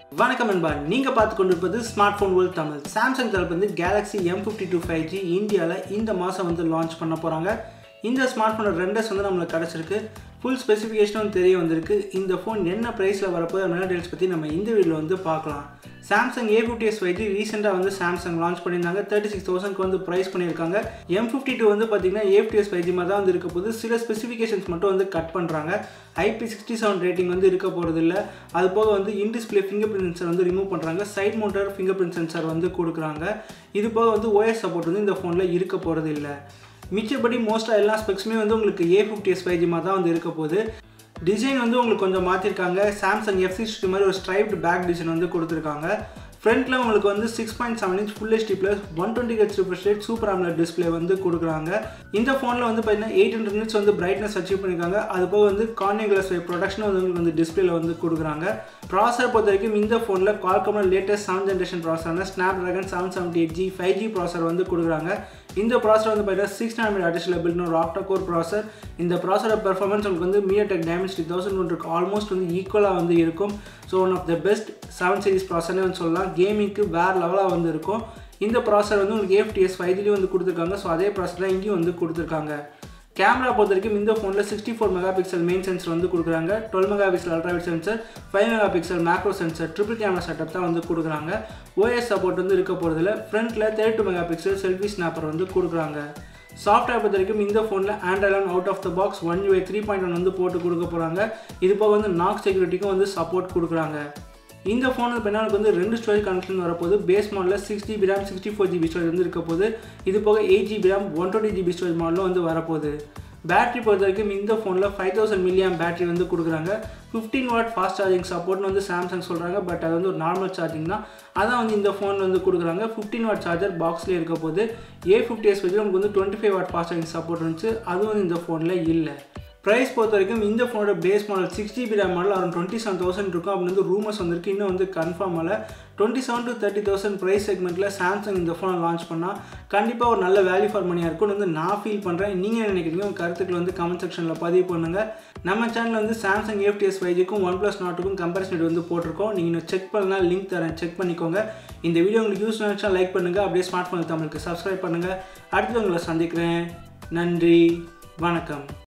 வணக்கம் நண்பா நீங்கள் பார்த்து கொண்டிருப்பது smart phone world Tamil Samsung தரப்பு வந்து Galaxy M fifty two five G இந்தியாவில் இந்த மாதம் வந்து லான்ச் பண்ண போகிறாங்க இந்த ஸ்மார்ட் ஃபோனோட ரெண்டஸ் வந்து நம்மளுக்கு கிடச்சிருக்கு ஃபுல் ஸ்பெசிஃபிகேஷனும் தெரிய வந்திருக்கு இந்த ஃபோன் என்ன ப்ரைஸில் வரப்போகுது அப்படின்னா டீல்ஸ் பற்றி நம்ம இந்த வீடியோவில் வந்து பார்க்கலாம் Samsung A fifty S five G ரீசெண்டாக வந்து சாம்சங் லான்ச் பண்ணியிருந்தாங்க தேர்ட்டி சிக்ஸ் தௌசண்ட்க்கு வந்து ப்ரைஸ் பண்ணியிருக்காங்க எம் ஃபிஃப்டி டூ வந்து பார்த்தீங்கன்னா A fifty S five G மாதிரி தான் வந்து இருக்க போது சில ஸ்பெசிஃபிகேஷன்ஸ் மட்டும் வந்து கட் பண்ணுறாங்க ஐபி சிக்ஸ்டி செவன் ரேட்டிங் வந்து இருக்க போகிறது இல்லை அது போக வந்து இன்டிஸ்பிளே ஃபிங்கர் பிரிண்ட் சென்சர் வந்து ரிமூவ் பண்ணுறாங்க side mounted finger print sensor வந்து கொடுக்குறாங்க இது போக வந்து ஓஎஸ் சப்போர்ட் வந்து இந்த ஃபோனில் இருக்க போகிறது இல்லை மிச்சபடி மோஸ்ட்டாக எல்லா ஸ்பெக்ஸுமே வந்து உங்களுக்கு A fifty S five G மாதிரி தான் வந்து இருக்க போகுது டிசைன் வந்து உங்களுக்கு கொஞ்சம் மாற்றிருக்காங்க சாம்சங் எஃப் சிக்ஸ்டி மாதிரி ஒரு ஸ்ட்ரைப்டு பேக் டிசைன் வந்து கொடுத்துருக்காங்க ஃப்ரண்ட்டில் உங்களுக்கு வந்து six point seven inch full HD plus one twenty H refresh rate super AMOLED display வந்து கொடுக்குறாங்க இந்த ஃபோனில் வந்து பார்த்தீங்கன்னா எயிட் ஹண்ட்ரட் மினிட்ஸ் வந்து பிரைட்னஸ் அச்சீவ் பண்ணியிருக்காங்க அது போக வந்து கார்னியகுலஸ் ப்ரொடக்ஷன் வந்து உங்களுக்கு வந்து டிஸ்பிளேல வந்து கொடுக்குறாங்க ப்ராசர் பொறுத்த வரைக்கும் இந்த ஃபோனில் கால்கமோட லேட்டஸ்ட் செவன் ஜென்ரேஷன் ப்ராசரான Snapdragon seven seventy eight G five G processor வந்து கொடுக்குறாங்க இந்த ப்ராசர் வந்து பார்த்தீங்கன்னா சிக்ஸ் நாமிட் அடிஷனல் பில்ட்னு ஒரு ஆக்டா கோர் ப்ராசர் இந்த ப்ராசரோட பெர்ஃபார்மன்ஸ் உங்களுக்கு வந்து மியர் டெக் டைமென்சிட்டி தௌசண்ட் ஒன்றுக்கு ஆல்மோஸ்ட் வந்து ஈக்குவலாக வந்து இருக்கும் so one of the best seven series ப்ராசர்னே வந்து சொல்லலாம் கேமிங்க்கு வேறு லெவலாக வந்து இருக்கும் இந்த ப்ராசர் வந்து உங்களுக்கு ஏஃப்டிஎஸ் ஃபைவ் ஜிலையும் வந்து கொடுத்துருக்காங்க ஸோ அதே ப்ராசர் தான் இங்கேயும் வந்து கொடுத்துருக்காங்க கேமரா பொறுத்த வரைக்கும் இந்த ஃபோனில் sixty four megapixel main sensor வந்து கொடுக்குறாங்க twelve megapixel ultrawide sensor five megapixel macro sensor triple camera setup தான் வந்து கொடுக்குறாங்க ஓஎஸ் சப்போர்ட் வந்து இருக்க போகிறதுல ஃப்ரண்ட்டில் thirty two megapixel selfie snapper வந்து கொடுக்குறாங்க சாஃப்ட்வேர் பொறுத்த வரைக்கும் இந்த ஃபோனில் Android out of the box one UI three point one வந்து போட்டு கொடுக்க போகிறாங்க இது போக வந்து நாக் செக்யூரிட்டிக்கும் வந்து சப்போர்ட் கொடுக்குறாங்க இந்த ஃபோனுக்கு பின்னால் வந்து ரெண்டு ஸ்டோரேஜ் கனெக்ஷன் வரப்போது பேஸ் மாடலில் six GB RAM sixty four GB storage வந்து இருக்க போது இது போக eight GB RAM one twenty GB storage மாடலும் வந்து வரப்போகுது பேட்டரி பொறுத்த வரைக்கும் இந்த ஃபோனில் ஃபைவ் தௌசண்ட் மில்லியம் பேட்டரி வந்து கொடுக்குறாங்க ஃபிஃப்டீன் வாட் ஃபாஸ்ட் சார்ஜிங் சப்போர்ட்னு வந்து சாம்சங் சொல்கிறாங்க பட் அது வந்து ஒரு நார்மல் சார்ஜிங் தான் அதான் வந்து இந்த ஃபோன் வந்து கொடுக்குறாங்க ஃபிஃப்டீன் வாட் சார்ஜர் பாக்ஸ்லேயே இருக்க போது ஏ ஃபிஃப்டி எஸ் வச்சு உங்களுக்கு வந்து twenty five watt fast charging support இருந்துச்சு அதுவும் வந்து இந்த ஃபோனில் இல்லை ப்ரைஸ் பொறுத்த வரைக்கும் இந்த ஃபோனோட base model six GB RAM model around twenty seven thousand இருக்கும் அப்படின்னு வந்து ரூமர்ஸ் வந்திருக்கு இன்னும் வந்து கன்ஃபார்ம் ஆகல twenty seven to thirty thousand price செக்மெண்ட்டில் சாம்சங் இந்த ஃபோனை லான்ச் பண்ணால் கண்டிப்பாக ஒரு நல்ல வேல்யூ ஃபார் மணியாக இருக்கும்னு வந்து நான் ஃபீல் பண்ணுறேன் நீங்கள் என்ன நினைக்கிறீங்க உங்கள் கருத்துக்கள் வந்து கமெண்ட் செக்ஷனில் பதிவு பண்ணுங்கள் நம்ம சேனலில் வந்து சாம்சங் எஃப்டிஎஸ் ஃபைஜிக்கும் ஒன் ப்ளஸ் நாட்டுக்கும் கம்பேரிசன் வந்து போட்டிருக்கோம் நீங்கள் இன்னும் செக் பண்ணலாம் லிங்க் தரேன் செக் பண்ணிக்கோங்க இந்த வீடியோ உங்களுக்கு யூஸ் நினச்சா லைக் பண்ணுங்கள் அப்படியே ஸ்மார்ட் ஃபோன் தமிழுக்கு சப்ஸ்கிரைப் பண்ணுங்கள் அடுத்து உங்களை சந்திக்கிறேன் நன்றி வணக்கம்